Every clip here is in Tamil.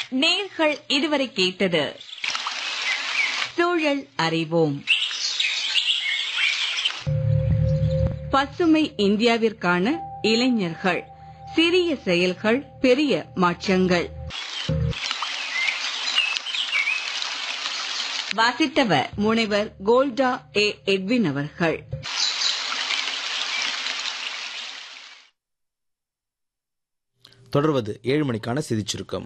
நேர்கள் இதுவரை கேட்டது சூழல் அறிவோம் பசுமை இந்தியாவிற்கான இளைஞர்கள் சிறிய செயல்கள் பெரிய மாற்றங்கள் வாசித்தவர் முனைவர் கோல்டா ஏ எட்வின் அவர்கள் தொடர்வது ஏழு மணிக்கான செய்திச் சுருக்கம்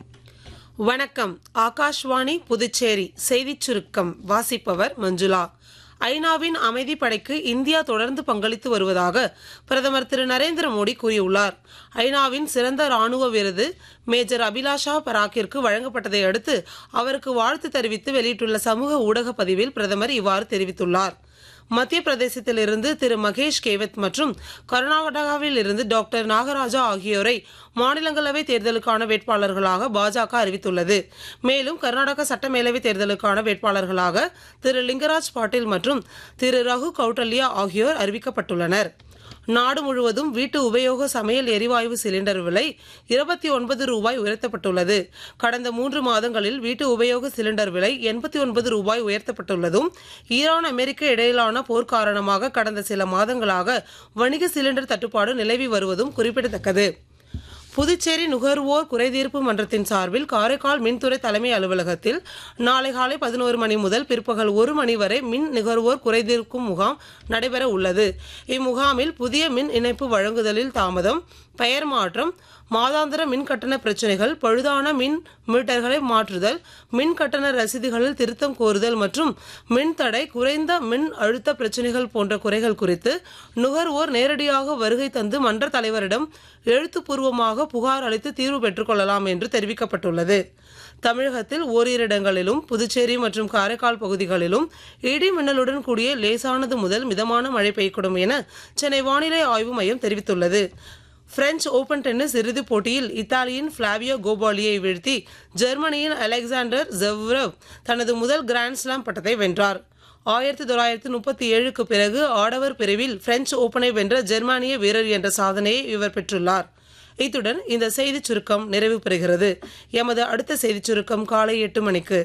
வணக்கம் ஆகாஷ்வாணி புதுச்சேரி செய்திச் சுருக்கம் வாசிப்பவர் மஞ்சுளா ஐநாவின் அமைதி படைக்கு இந்தியா தொடர்ந்து பங்களித்து வருவதாக பிரதமர் திரு நரேந்திர மோடி கூறியுள்ளார் ஐநாவின் சிறந்த ராணுவ விருது மேஜர் அபிலாஷா பராக்கிற்கு வழங்கப்பட்டதை அடுத்து அவருக்கு வாழ்த்து தெரிவித்து வெளியிட்டுள்ள சமூக ஊடக பதிவில் பிரதமர் இவ்வாறு தெரிவித்துள்ளார் மத்திய பிரதேசத்திலிருந்து திரு மகேஷ் கேவத் மற்றும் கர்நாடகாவில் இருந்து டாக்டர் நாகராஜா ஆகியோரை மாநிலங்களவை தேர்தலுக்கான வேட்பாளர்களாக பாஜக அறிவித்துள்ளது மேலும் கர்நாடக சட்டமேலவை தேர்தலுக்கான வேட்பாளர்களாக திரு லிங்கராஜ் பாட்டீல் மற்றும் திரு ரகு கௌட்டல்யா ஆகியோர் அறிவிக்கப்பட்டுள்ளனர் நாடு முழுவதும் வீட்டு உபயோக சமையல் எரிவாயு சிலிண்டர் விலை இருபத்தி ஒன்பது ரூபாய் உயர்த்தப்பட்டுள்ளது கடந்த மூன்று மாதங்களில் வீட்டு உபயோக சிலிண்டர் விலை எண்பத்தி ஒன்பது ரூபாய் உயர்த்தப்பட்டுள்ளதும் ஈரான் அமெரிக்க இடையிலான போர் காரணமாக கடந்த சில மாதங்களாக வணிக சிலிண்டர் தட்டுப்பாடு நிலவி வருவதும் குறிப்பிடத்தக்கது புதுச்சேரி நுகர்வோர் குறைதீர்ப்பு மன்றத்தின் சார்பில் காரைக்கால் மின்துறை தலைமை அலுவலகத்தில் நாளை காலை பதினோரு மணி முதல் பிற்பகல் ஒரு மணி வரை மின் நுகர்வோர் குறைதீர்க்கும் முகாம் நடைபெற உள்ளது இம்முகாமில் புதிய மின் இணைப்பு வழங்குதலில் தாமதம் பெயர் மாற்றம் மாதாந்திர மின் கட்டண பிரச்சினைகள் பழுதான மின் மீட்டர்களை மாற்றுதல் மின் கட்டண ரசீதுகளில் திருத்தம் கோருதல் மற்றும் மின் தடை குறைந்த மின் அழுத்த பிரச்சினைகள் போன்ற குறைகள் குறித்து நுகர்வோர் நேரடியாக வருகை தந்து மன்ற தலைவரிடம் எழுத்துப்பூர்வமாக புகார் அளித்து தீர்வு பெற்றுக்கொள்ளலாம் என்று தெரிவிக்கப்பட்டுள்ளது தமிழகத்தில் ஓரிரு இடங்களிலும் புதுச்சேரி மற்றும் காரைக்கால் பகுதிகளிலும் இடி மின்னலுடன் கூடிய லேசானது முதல் மிதமான மழை பெய்யக்கூடும் என சென்னை வானிலை ஆய்வு மையம் தெரிவித்துள்ளது பிரெஞ்சு ஓபன் டென்னிஸ் இறுதிப் போட்டியில் இத்தாலியின் பிளாவியோ கோபாலியை வீழ்த்தி ஜெர்மனியின் அலெக்சாண்டர் ஜெவ்ரவ் தனது முதல் கிராண்ட்ஸ்லாம் பட்டத்தை வென்றார் ஆயிரத்தி தொள்ளாயிரத்தி முப்பத்தி ஏழுக்கு பிறகு ஆடவர் பிரிவில் பிரெஞ்சு ஓபனை வென்ற ஜெர்மானிய வீரர் என்ற சாதனையை இவர் பெற்றுள்ளார் இத்துடன் இந்த செய்திச் சுருக்கம் நிறைவு பெறுகிறது எமது அடுத்த செய்திச் சுருக்கம் காலை எட்டு மணிக்கு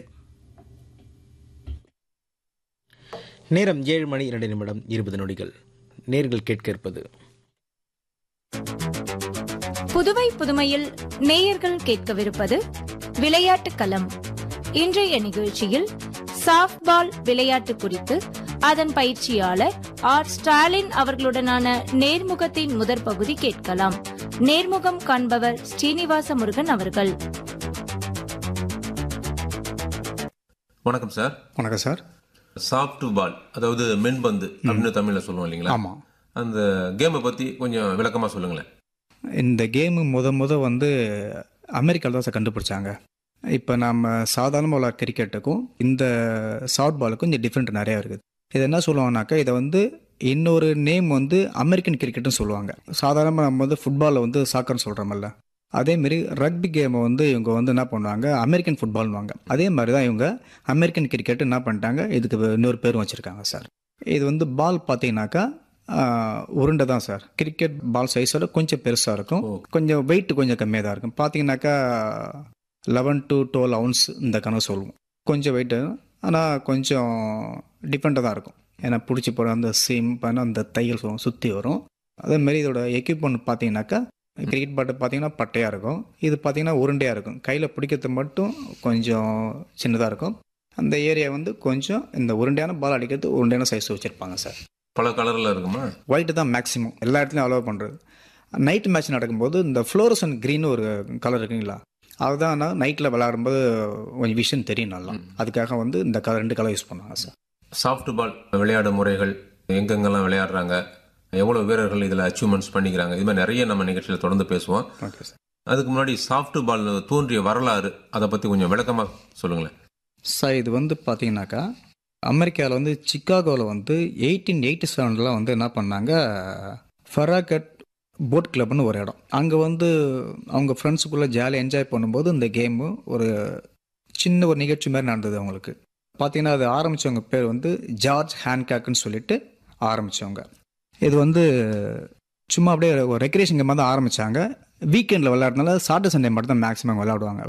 நேரம் ஏழு மணி இரண்டு நிமிடம் இருபது நொடிகள் நேர்கள் கேட்க இருப்பது புதுவை புதுமையில் நேயர்கள் கேட்கவிருப்பது விளையாட்டு களம் இன்றைய நிகழ்ச்சியில் சாஃப்ட்பால் விளையாட்டு குறித்து அதன் பயிற்சியாளர் ஆர் ஸ்டாலின் அவர்களுடனான நேர்முகத்தின் முதற் பகுதி கேட்கலாம் நேர்முகம் காண்பவர் ஸ்ரீனிவாச முருகன் அவர்கள் வணக்கம் சார் வணக்கம் சார் சாஃப்ட் பால் அதாவது மென்பந்து அப்படின்னு தமிழ்ல சொல்லுவோம் இல்லைங்களா ஆமாம் அந்த கேமை பத்தி கொஞ்சம் விளக்கமா சொல்லுங்களேன் இந்த கேமு முத முத வந்து அமெரிக்காவில் தான் சார் கண்டுபிடிச்சாங்க இப்போ நம்ம சாதாரண விளையாட கிரிக்கெட்டுக்கும் இந்த சாஃப்ட் பாலுக்கும் கொஞ்சம் டிஃப்ரெண்ட் நிறையா இருக்குது இது என்ன சொல்லுவாங்கனாக்கா இதை வந்து இன்னொரு நேம் வந்து அமெரிக்கன் கிரிக்கெட்னு சொல்லுவாங்க சாதாரணமாக நம்ம வந்து ஃபுட்பாலில் வந்து சாக்கர்னு சொல்கிறோமல்ல அதேமாரி ரக்பி கேமை வந்து இவங்க வந்து என்ன பண்ணுவாங்க அமெரிக்கன் ஃபுட்பால்னுவாங்க அதே மாதிரி தான் இவங்க அமெரிக்கன் கிரிக்கெட் என்ன பண்ணிட்டாங்க இதுக்கு இன்னொரு பேரும் வச்சுருக்காங்க சார் இது வந்து பால் பார்த்தீங்கன்னாக்கா ஆஹ், உருண்டை தான் சார் கிரிக்கெட் பால் சைஸோட கொஞ்சம் பெருசாக இருக்கும் கொஞ்சம் வெயிட் கொஞ்சம் கம்மியாக தான் இருக்கும் பார்த்தீங்கன்னாக்கா லெவன் டு டுவெல் அவுன்ஸ் இந்த கணக்கு சொல்லுவோம் கொஞ்சம் வெயிட்டு ஆனால் கொஞ்சம் டிஃப்ரெண்ட்டாக தான் இருக்கும் ஏன்னா பிடிச்சி போகிற அந்த சீம் பண்ண அந்த தையல் சொல்லுவோம் சுற்றி வரும் அதேமாரி இதோட எக்யூப்மெண்ட் பார்த்தீங்கன்னாக்கா கிரிக்கெட் பேட்டு பார்த்தீங்கன்னா பட்டையாக இருக்கும் இது பார்த்தீங்கன்னா உருண்டையாக இருக்கும் கையில் பிடிக்கிறது மட்டும் கொஞ்சம் சின்னதாக இருக்கும் அந்த ஏரியா வந்து கொஞ்சம் இந்த உருண்டையான பால் அடிக்கிறது உருண்டையான சைஸ் வச்சுருப்பாங்க சார் பல கலர்ல இருக்குமா ஒயிட்டு தான் மேக்ஸிமம் எல்லா இடத்துலையும் அலோவ் பண்ணுறது நைட் மேட்ச் நடக்கும்போது இந்த ஃப்ளோரசன் க்ரீன் ஒரு கலர் இருக்குங்களா அதுதான் நைட்டில் விளையாடும்போது கொஞ்சம் விஷயம் தெரியும் நல்லா அதுக்காக வந்து இந்த கலர் ரெண்டு கலர் யூஸ் பண்ணுவாங்க சார் சாஃப்ட் பால் விளையாடும் முறைகள் எங்கெங்கெல்லாம் விளையாடுறாங்க எவ்வளவு வீரர்கள் இதுல அச்சீவ்மெண்ட்ஸ் பண்ணிக்கிறாங்க இது மாதிரி நிறைய நம்ம நிகழ்ச்சியில தொடர்ந்து பேசுவோம் ஓகே சார் அதுக்கு முன்னாடி சாஃப்ட் பால் தோன்றிய வரலாறு அதை பத்தி கொஞ்சம் விளக்கமா சொல்லுங்களேன் சார் இது வந்து பார்த்தீங்கன்னாக்கா அமெரிக்காவில் வந்து சிக்காகோவில் வந்து எயிட்டீன் எயிட்டி செவனில் வந்து என்ன பண்ணாங்க ஃபராகட் போட் கிளப்னு ஒரு இடம் அங்கே வந்து அவங்க ஃப்ரெண்ட்ஸுக்குள்ளே ஜாலியாக என்ஜாய் பண்ணும்போது இந்த கேமு ஒரு சின்ன ஒரு நிகழ்ச்சி மாதிரி நடந்தது அவங்களுக்கு பார்த்தீங்கன்னா அது ஆரம்பித்தவங்க பேர் வந்து ஜார்ஜ் ஹேன்காக்னு சொல்லிட்டு ஆரம்பித்தவங்க இது வந்து சும்மா அப்படியே ஒரு ரெக்ரேஷன் கேம் தான் ஆரம்பித்தாங்க வீக்கெண்டில் விளையாடுறதுனால சாட்டர்டே சண்டே மட்டும் தான் மேக்ஸிமம் விளையாடுவாங்க